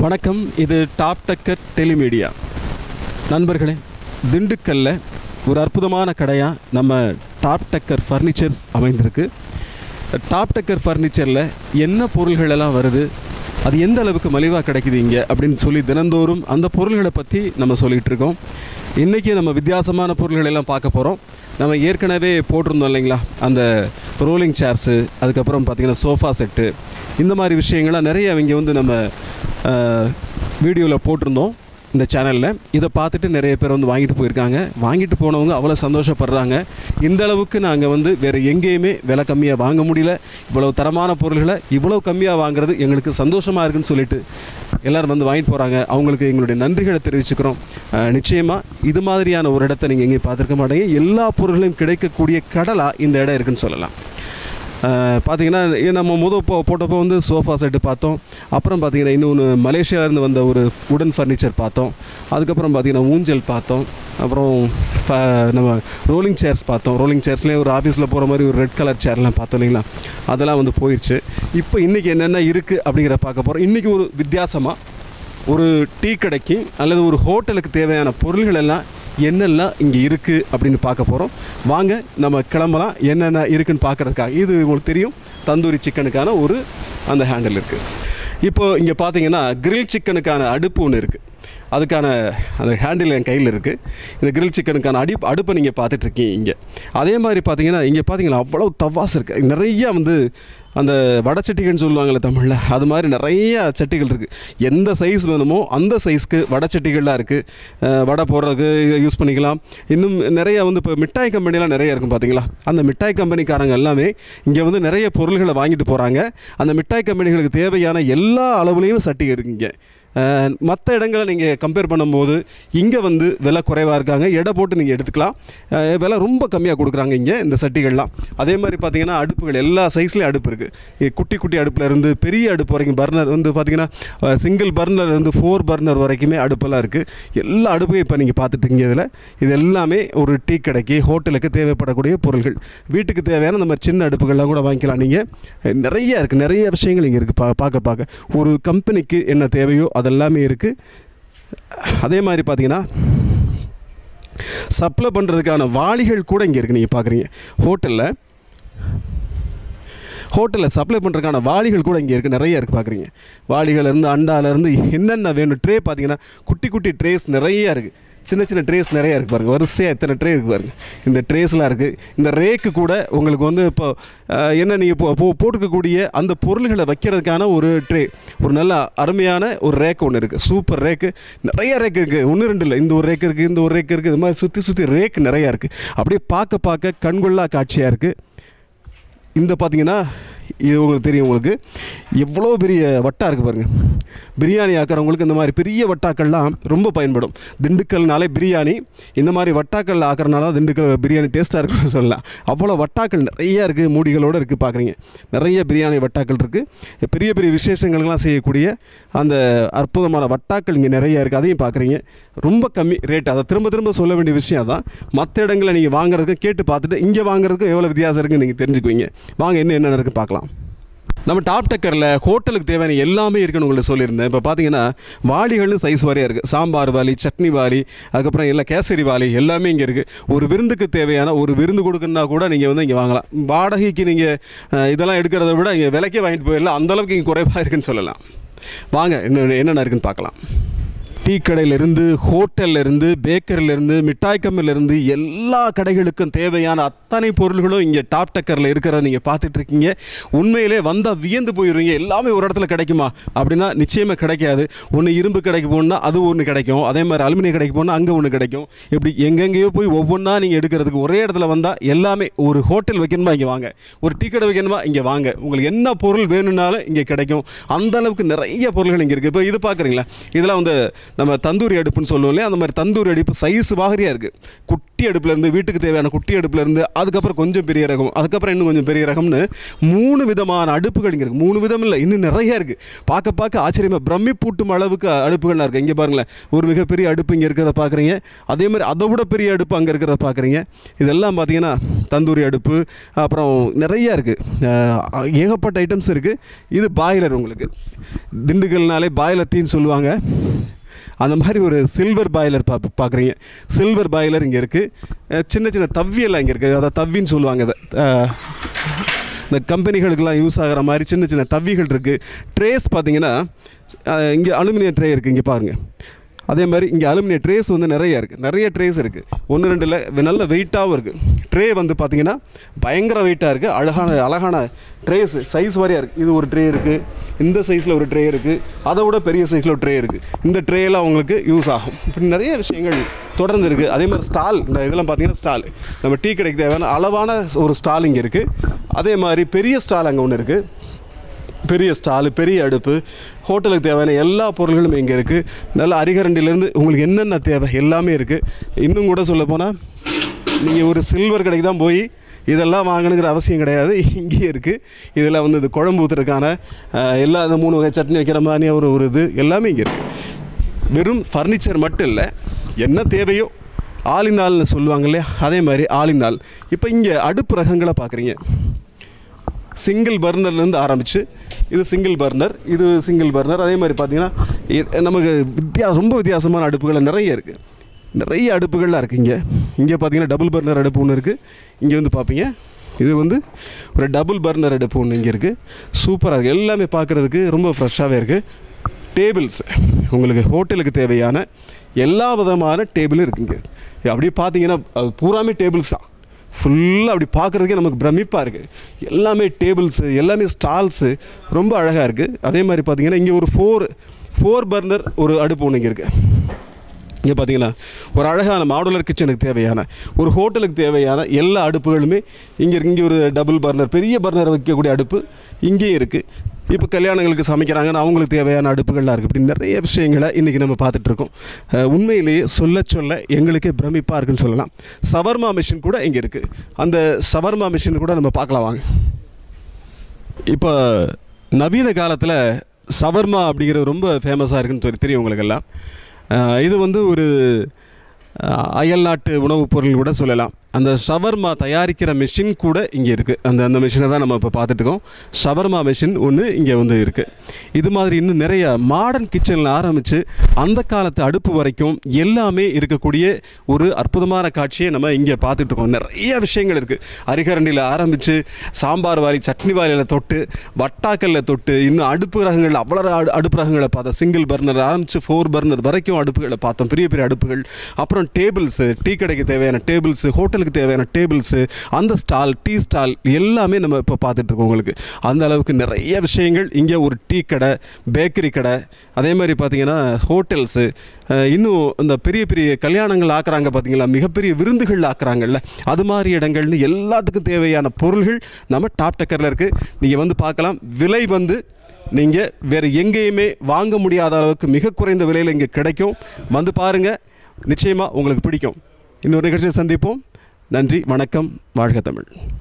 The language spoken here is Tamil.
வணக்கம் இது டாப் டக்கர் டெலிமீடியா நண்பர்களே திண்டுக்கல்ல ஒரு அற்புதமான கடையாக நம்ம டாப் டக்கர் ஃபர்னிச்சர்ஸ் அமைந்திருக்கு டாப் டக்கர் ஃபர்னிச்சரில் என்ன பொருள்கள் எல்லாம் வருது அது எந்த அளவுக்கு மலிவாக கிடைக்குது இங்கே அப்படின்னு சொல்லி தினந்தோறும் அந்த பொருள்களை பற்றி நம்ம சொல்லிகிட்டு இருக்கோம் இன்றைக்கி நம்ம வித்தியாசமான பொருள்கள் எல்லாம் பார்க்க போகிறோம் நம்ம ஏற்கனவே போட்டிருந்தோம் இல்லைங்களா அந்த ரோலிங் சேர்ஸு அதுக்கப்புறம் பார்த்திங்கன்னா சோஃபா செட்டு இந்த மாதிரி விஷயங்கள்லாம் நிறைய இங்கே வந்து நம்ம வீடியோவில் போட்டிருந்தோம் இந்த சேனலில் இதை பார்த்துட்டு நிறைய பேர் வந்து வாங்கிட்டு போயிருக்காங்க வாங்கிட்டு போனவங்க அவ்வளோ சந்தோஷப்படுறாங்க இந்த அளவுக்கு நாங்கள் வந்து வேறு எங்கேயுமே விலை கம்மியாக வாங்க முடியல இவ்வளவு தரமான பொருள்களை இவ்வளோ கம்மியாக வாங்குறது எங்களுக்கு சந்தோஷமாக இருக்குன்னு சொல்லிட்டு எல்லோரும் வந்து வாங்கிட்டு போகிறாங்க அவங்களுக்கு எங்களுடைய நன்றிகளை தெரிவிச்சுக்கிறோம் நிச்சயமாக இது மாதிரியான ஒரு இடத்த நீங்கள் எங்கேயும் பார்த்துருக்க மாட்டீங்க எல்லா பொருள்களையும் கிடைக்கக்கூடிய கடலாக இந்த இடம் இருக்குன்னு சொல்லலாம் பார்த்தீங்கன்னா நம்ம முதல் போ போட்டப்போ வந்து சோஃபா செட்டு பார்த்தோம் அப்புறம் பார்த்தீங்கன்னா இன்னொன்று மலேசியாவிலேருந்து வந்த ஒரு உடன் ஃபர்னிச்சர் பார்த்தோம் அதுக்கப்புறம் பார்த்தீங்கன்னா ஊஞ்சல் பார்த்தோம் அப்புறம் நம்ம ரோலிங் சேர்ஸ் பார்த்தோம் ரோலிங் சேர்ஸ்லேயே ஒரு ஆஃபீஸில் போகிற மாதிரி ஒரு ரெட் கலர் சேர்லாம் பார்த்தோம் இல்லைங்களா அதெல்லாம் வந்து போயிடுச்சு இப்போ இன்றைக்கி என்னென்ன இருக்குது அப்படிங்கிற பார்க்க போகிறோம் இன்றைக்கி ஒரு வித்தியாசமாக ஒரு டீ கடைக்கு அல்லது ஒரு ஹோட்டலுக்கு தேவையான பொருள்கள் எல்லாம் என்னெல்லாம் இங்கே இருக்குது அப்படின்னு பார்க்க போகிறோம் வாங்க நம்ம கிளம்பலாம் என்னென்ன இருக்குன்னு பார்க்குறதுக்காக இது உங்களுக்கு தெரியும் தந்தூரி சிக்கனுக்கான ஒரு அந்த ஹேண்டில் இருக்குது இப்போது இங்கே பார்த்தீங்கன்னா கிரில் சிக்கனுக்கான அடுப்பு ஒன்று இருக்குது அதுக்கான அந்த ஹேண்டில் என் கையில் இருக்குது இந்த கிரில் சிக்கனுக்கான அடி அடுப்பை நீங்கள் பார்த்துட்ருக்கீங்க இங்கே அதே மாதிரி பார்த்தீங்கன்னா இங்கே பார்த்தீங்கன்னா அவ்வளோ தவாஸ் இருக்குது நிறையா வந்து அந்த வடச்சட்டிகள்னு சொல்லுவாங்கள்ல தமிழில் அது மாதிரி நிறைய சட்டிகள் இருக்குது எந்த சைஸ் வேணுமோ அந்த சைஸ்க்கு வடச்சட்டிகள்லாம் இருக்குது வடை போடுறதுக்கு யூஸ் பண்ணிக்கலாம் இன்னும் நிறைய வந்து இப்போ மிட்டாய் கம்பெனிலாம் நிறைய இருக்கும் பார்த்தீங்களா அந்த மிட்டாய் கம்பெனிக்காரங்க எல்லாமே இங்கே வந்து நிறைய பொருள்களை வாங்கிட்டு போகிறாங்க அந்த மிட்டாய் கம்பெனிகளுக்கு தேவையான எல்லா அளவுலேயும் சட்டி இருக்குங்க மற்ற இடங்களை நீங்கள் கம்பேர் பண்ணும்போது இங்கே வந்து விலை குறைவாக இருக்காங்க எடை போட்டு நீங்கள் எடுத்துக்கலாம் விலை ரொம்ப கம்மியாக கொடுக்குறாங்க இங்கே இந்த சட்டிகள்லாம் அதே மாதிரி பார்த்தீங்கன்னா அடுப்புகள் எல்லா சைஸ்லேயும் அடுப்பு இருக்குது குட்டி குட்டி அடுப்பில் இருந்து பெரிய அடுப்பு வரைக்கும் பர்னர் வந்து பார்த்திங்கன்னா சிங்கிள் பர்னர் இருந்து ஃபோர் பர்னர் வரைக்குமே அடுப்பெல்லாம் இருக்குது எல்லா அடுப்பையும் இப்போ நீங்கள் பார்த்துட்டுருக்கீங்க இதில் இது எல்லாமே ஒரு டீ கடைக்கு ஹோட்டலுக்கு தேவைப்படக்கூடிய பொருள்கள் வீட்டுக்கு தேவையான இந்த மாதிரி சின்ன அடுப்புகள்லாம் கூட வாங்கிக்கலாம் நீங்கள் நிறைய இருக்குது நிறைய விஷயங்கள் இங்கே இருக்குது பா பார்க்க பார்க்க ஒரு கம்பெனிக்கு என்ன தேவையோ அதெல்லாமே இருக்குது அதே மாதிரி பார்த்தீங்கன்னா சப்ளை பண்ணுறதுக்கான வாளிகள் கூட இங்கே இருக்குது நீங்கள் பார்க்குறீங்க ஹோட்டலில் ஹோட்டலில் சப்ளை பண்ணுறதுக்கான வாளிகள் கூட இங்கே இருக்குது நிறைய இருக்குது பார்க்குறீங்க வாளிகள்லேருந்து அண்டாலேருந்து என்னென்ன வேணும் ட்ரே பார்த்தீங்கன்னா குட்டி குட்டி ட்ரேஸ் நிறைய இருக்குது சின்ன சின்ன ட்ரேஸ் நிறையா இருக்குது பாருங்கள் வரிசையாக எத்தனை ட்ரே இருக்குது பாருங்கள் இந்த ட்ரேஸ்லாம் இருக்குது இந்த ரேக்கு கூட உங்களுக்கு வந்து இப்போ என்ன நீங்கள் இப்போ போ போட்டுக்கக்கூடிய அந்த பொருள்களை வைக்கிறதுக்கான ஒரு ட்ரே ஒரு நல்ல அருமையான ஒரு ரேக் ஒன்று இருக்குது சூப்பர் ரேக்கு நிறைய ரேக் இருக்குது ஒன்று ரெண்டு இல்லை இந்த ஒரு ரேக் இருக்குது இந்த ஒரு ரேக் இருக்குது இது மாதிரி சுற்றி சுற்றி ரேக் நிறையா இருக்குது அப்படியே பார்க்க பார்க்க கண்கொள்ளா காட்சியாக இருக்குது இந்த பார்த்தீங்கன்னா இது உங்களுக்கு தெரியும் உங்களுக்கு எவ்வளோ பெரிய வட்டா இருக்குது பாருங்கள் பிரியாணி ஆக்கிறவங்களுக்கு இந்த மாதிரி பெரிய வட்டாக்கள்லாம் ரொம்ப பயன்படும் திண்டுக்கல்னாலே பிரியாணி இந்த மாதிரி வட்டாக்கள் ஆக்கிறனால திண்டுக்கல் பிரியாணி டேஸ்ட்டாக இருக்குன்னு சொல்லலாம் அவ்வளோ வட்டாக்கள் நிறைய இருக்குது மூடிகளோடு இருக்குது பார்க்குறீங்க நிறைய பிரியாணி வட்டாக்கள் இருக்குது பெரிய பெரிய விசேஷங்கள்லாம் செய்யக்கூடிய அந்த அற்புதமான வட்டாக்கள் இங்கே நிறைய இருக்குது அதையும் பார்க்குறீங்க ரொம்ப கம்மி ரேட் அதை திரும்ப திரும்ப சொல்ல வேண்டிய விஷயம் தான் மற்ற இடங்களில் நீங்கள் வாங்குறதுக்கு கேட்டு பார்த்துட்டு இங்கே வாங்குறதுக்கு எவ்வளோ வித்தியாசம் இருக்குன்னு நீங்கள் தெரிஞ்சுக்குவீங்க வாங்க இன்னும் என்னென்ன இருக்குது பார்க்கலாம் நம்ம டாப் டக்கரில் ஹோட்டலுக்கு தேவையான எல்லாமே இருக்குன்னு உங்களுக்கு சொல்லியிருந்தேன் இப்போ பார்த்தீங்கன்னா வாளிகள்னு சைஸ் வரையாக இருக்குது சாம்பார் வாளி சட்னி வாளி அதுக்கப்புறம் எல்லாம் கேசரி வாளி எல்லாமே இங்கே இருக்குது ஒரு விருந்துக்கு தேவையான ஒரு விருந்து கொடுக்குன்னா கூட நீங்கள் வந்து இங்கே வாங்கலாம் வாடகைக்கு நீங்கள் இதெல்லாம் எடுக்கிறத விட இங்கே விலைக்கே வாங்கிட்டு போயிடலாம் அந்தளவுக்கு இங்கே குறைவாக இருக்குன்னு சொல்லலாம் வாங்க என்ன என்னென்ன இருக்குன்னு பார்க்கலாம் டீ கடையிலேருந்து ஹோட்டல்லேருந்து பேக்கரிலேருந்து மிட்டாய் கம்மிலேருந்து எல்லா கடைகளுக்கும் தேவையான அத்தனை பொருள்களும் இங்கே டாப் டக்கரில் இருக்கிறத நீங்கள் பார்த்துட்ருக்கீங்க உண்மையிலே வந்தால் வியந்து போயிடுவீங்க எல்லாமே ஒரு இடத்துல கிடைக்குமா அப்படின்னா நிச்சயமாக கிடைக்காது ஒன்று இரும்பு கடைக்கு போகணுன்னா அது ஒன்று கிடைக்கும் அதே மாதிரி அலுமினிய கடைக்கு போனால் அங்கே ஒன்று கிடைக்கும் இப்படி எங்கெங்கேயோ போய் ஒவ்வொன்றா நீங்கள் எடுக்கிறதுக்கு ஒரே இடத்துல வந்தால் எல்லாமே ஒரு ஹோட்டல் வைக்கணுமா இங்கே வாங்க ஒரு டீ கடை வைக்கணுமா இங்கே வாங்க உங்களுக்கு என்ன பொருள் வேணும்னாலும் இங்கே கிடைக்கும் அந்த அளவுக்கு நிறைய பொருள்கள் இங்கே இருக்குது இப்போ இது பார்க்குறீங்களா இதெல்லாம் வந்து நம்ம தந்தூரி அடுப்புன்னு சொல்லுவோம் இல்லையா அந்த மாதிரி தந்தூரி அடுப்பு சைஸ் வாகரியாக இருக்குது குட்டி அடுப்புலேருந்து வீட்டுக்கு தேவையான குட்டி அடுப்புலேருந்து அதுக்கப்புறம் கொஞ்சம் பெரிய ரகம் அதுக்கப்புறம் இன்னும் கொஞ்சம் பெரிய ரகம்னு மூணு விதமான அடுப்புகள் இங்கே இருக்குது மூணு விதம் இல்லை இன்னும் நிறைய இருக்குது பார்க்க பார்க்க ஆச்சரியமாக பிரம்மி பூட்டும் அளவுக்கு அடுப்புகள்லாம் இருக்குது இங்கே பாருங்களேன் ஒரு மிகப்பெரிய அடுப்பு இங்கே இருக்கிறத பார்க்குறீங்க அதே மாதிரி அதை விட பெரிய அடுப்பு அங்கே இருக்கிறத பார்க்குறீங்க இதெல்லாம் பார்த்தீங்கன்னா தந்தூரி அடுப்பு அப்புறம் நிறைய இருக்குது ஏகப்பட்ட ஐட்டம்ஸ் இருக்குது இது பாய்லர் உங்களுக்கு திண்டுக்கல்னாலே பாய்லர் டீன்னு சொல்லுவாங்க அந்த மாதிரி ஒரு சில்வர் பாய்லர் பா பார்க்குறீங்க சில்வர் பாய்லர் இங்கே இருக்குது சின்ன சின்ன தவ்வியெல்லாம் இங்கே இருக்குது அதாவது தவ்வின்னு சொல்லுவாங்க இதை அஹ், இந்த கம்பெனிகளுக்கெல்லாம் யூஸ் ஆகிற மாதிரி சின்ன சின்ன தவ்விகள் இருக்குது ட்ரேஸ் பார்த்தீங்கன்னா இங்கே அலுமினியம் ட்ரே இருக்குது இங்கே பாருங்கள் அதே மாதிரி இங்கே அலுமினிய ட்ரேஸ் வந்து நிறைய இருக்குது நிறைய ட்ரேஸ் இருக்குது ஒன்று ரெண்டில் நல்ல வெயிட்டாகவும் இருக்குது ட்ரே வந்து பார்த்தீங்கன்னா பயங்கர வெயிட்டாக இருக்குது அழகான அழகான ட்ரேஸ் சைஸ் வாரியாக இருக்குது இது ஒரு ட்ரே இருக்குது இந்த சைஸில் ஒரு ட்ரே இருக்குது அதை விட பெரிய சைஸில் ஒரு ட்ரே இருக்குது இந்த ட்ரேலாம் உங்களுக்கு யூஸ் ஆகும் இப்படி நிறைய விஷயங்கள் தொடர்ந்து இருக்குது அதே மாதிரி ஸ்டால் இந்த இதெல்லாம் பார்த்தீங்கன்னா ஸ்டால் நம்ம டீ கடைக்கு தேவையான அளவான ஒரு ஸ்டால் இங்கே இருக்குது அதே மாதிரி பெரிய ஸ்டால் அங்கே ஒன்று இருக்குது பெரிய ஸ்டாலு பெரிய அடுப்பு ஹோட்டலுக்கு தேவையான எல்லா பொருள்களும் இங்கே இருக்குது நல்ல அரிகரண்டிலேருந்து உங்களுக்கு என்னென்ன தேவை எல்லாமே இருக்குது இன்னும் கூட சொல்ல போனால் நீங்கள் ஒரு சில்வர் கடைக்கு தான் போய் இதெல்லாம் வாங்கணுங்கிற அவசியம் கிடையாது இங்கேயே இருக்குது இதில் வந்து இது குழம்பு ஊற்றுறதுக்கான அஹ், எல்லா இந்த மூணு வகை சட்னி வைக்கிற மாதிரி ஒரு ஒரு இது எல்லாமே இங்கே இருக்குது வெறும் ஃபர்னிச்சர் மட்டும் இல்லை என்ன தேவையோ ஆலின் ஆள்னு சொல்லுவாங்க இல்லையா அதே மாதிரி ஆலின் ஆள் இப்போ இங்கே அடுப்பு ரகங்களை பார்க்குறீங்க சிங்கிள் பர்னர்லேருந்து ஆரம்பித்து இது சிங்கிள் பர்னர் இது சிங்கிள் பர்னர் அதே மாதிரி பார்த்தீங்கன்னா இ- நமக்கு வித்தியா ரொம்ப வித்தியாசமான அடுப்புகள் நிறைய இருக்குது நிறைய அடுப்புகள்லாம் இருக்குது இங்கே இங்கே பார்த்தீங்கன்னா டபுள் பர்னர் அடுப்பு ஒன்று இருக்குது இங்கே வந்து பார்ப்பீங்க இது வந்து ஒரு டபுள் பர்னர் அடுப்பு ஒன்று இங்கே இருக்குது சூப்பராக இருக்குது எல்லாமே பார்க்குறதுக்கு ரொம்ப ஃப்ரெஷ்ஷாகவே இருக்குது டேபிள்ஸ் உங்களுக்கு ஹோட்டலுக்கு தேவையான எல்லா விதமான டேபிளும் இருக்குங்க அப்படியே பார்த்தீங்கன்னா அது பூராமே டேபிள்ஸ் தான் ஃபுல்லாக அப்படி பார்க்குறதுக்கே நமக்கு பிரமிப்பாக இருக்குது எல்லாமே டேபிள்ஸு எல்லாமே ஸ்டால்ஸு ரொம்ப அழகாக இருக்குது அதே மாதிரி பார்த்தீங்கன்னா இங்கே ஒரு ஃபோர் ஃபோர் பர்னர் ஒரு அடுப்பு ஒன்று இங்கே இருக்குது இங்கே பார்த்தீங்கன்னா ஒரு அழகான மாடுலர் கிச்சனுக்கு தேவையான ஒரு ஹோட்டலுக்கு தேவையான எல்லா அடுப்புகளுமே இங்கே இருக்கு இங்கே ஒரு டபுள் பர்னர் பெரிய பர்னர் வைக்கக்கூடிய அடுப்பு இங்கேயும் இருக்குது இப்போ கல்யாணங்களுக்கு சமைக்கிறாங்கன்னா அவங்களுக்கு தேவையான அடுப்புகள்லாம் இருக்குது இப்படி நிறைய விஷயங்களை இன்றைக்கி நம்ம பார்த்துட்ருக்கோம் உண்மையிலேயே சொல்ல சொல்ல எங்களுக்கே பிரமிப்பாக இருக்குன்னு சொல்லலாம் சவர்மா மிஷின் கூட இங்கே இருக்குது அந்த சவர்மா மிஷின் கூட நம்ம பார்க்கலாம் வாங்க இப்போ நவீன காலத்தில் சவர்மா அப்படிங்கிறது ரொம்ப ஃபேமஸாக இருக்குன்னு தெரி- தெரியும் உங்களுக்கெல்லாம் அஹ் இது வந்து ஒரு அஹ், அயல்நாட்டு உணவுப் பொருள் கூட சொல்லலாம் அந்த ஷவர்மா தயாரிக்கிற மிஷின் கூட இங்கே இருக்குது அந்த அந்த மிஷினை தான் நம்ம இப்போ பார்த்துட்ருக்கோம் ஷவர்மா மிஷின் ஒன்று இங்கே வந்து இருக்குது இது மாதிரி இன்னும் நிறைய மாடர்ன் கிச்சனில் ஆரம்பித்து அந்த காலத்து அடுப்பு வரைக்கும் எல்லாமே இருக்கக்கூடிய ஒரு அற்புதமான காட்சியை நம்ம இங்கே பார்த்துட்டு இருக்கோம் நிறைய விஷயங்கள் இருக்குது அரிகரண்டியில் ஆரம்பித்து சாம்பார் வாரி சட்னி வாரியில் தொட்டு வட்டாக்கல்ல தொட்டு இன்னும் அடுப்பு ரகங்கள் அவ்வளோ அடு- அடுப்பு ரகங்களை பார்த்தோம் சிங்கிள் பர்னர் ஆரம்பித்து ஃபோர் பர்னர் வரைக்கும் அடுப்புகளை பார்த்தோம் பெரிய பெரிய அடுப்புகள் அப்புறம் டேபிள்ஸு டீ கடைக்கு தேவையான டேபிள்ஸு ஹோட்டலுக்கு தேவையான டேபிள்ஸு அந்த ஸ்டால் டீ ஸ்டால் எல்லாமே நம்ம இப்போ பார்த்துட்டு இருக்கோம் உங்களுக்கு அந்த அளவுக்கு நிறைய விஷயங்கள் இங்கே ஒரு டீ கடை பேக்கரி கடை அதே மாதிரி பார்த்தீங்கன்னா ஹோட்டல்ஸு அஹ், இன்னும் இந்த பெரிய பெரிய கல்யாணங்கள் ஆக்குறாங்க பார்த்தீங்களா மிகப்பெரிய விருந்துகள் ஆக்குறாங்கல்ல அது மாதிரி இடங்கள்னு எல்லாத்துக்கும் தேவையான பொருள்கள் நம்ம டாப் டக்கரில் இருக்குது நீங்கள் வந்து பார்க்கலாம் விலை வந்து நீங்கள் வேறு எங்கேயுமே வாங்க முடியாத அளவுக்கு மிக குறைந்த விலையில் இங்கே கிடைக்கும் வந்து பாருங்கள் நிச்சயமாக உங்களுக்கு பிடிக்கும் இன்னொரு நிகழ்ச்சியை சந்திப்போம் நன்றி வணக்கம் வாழ்க தமிழ்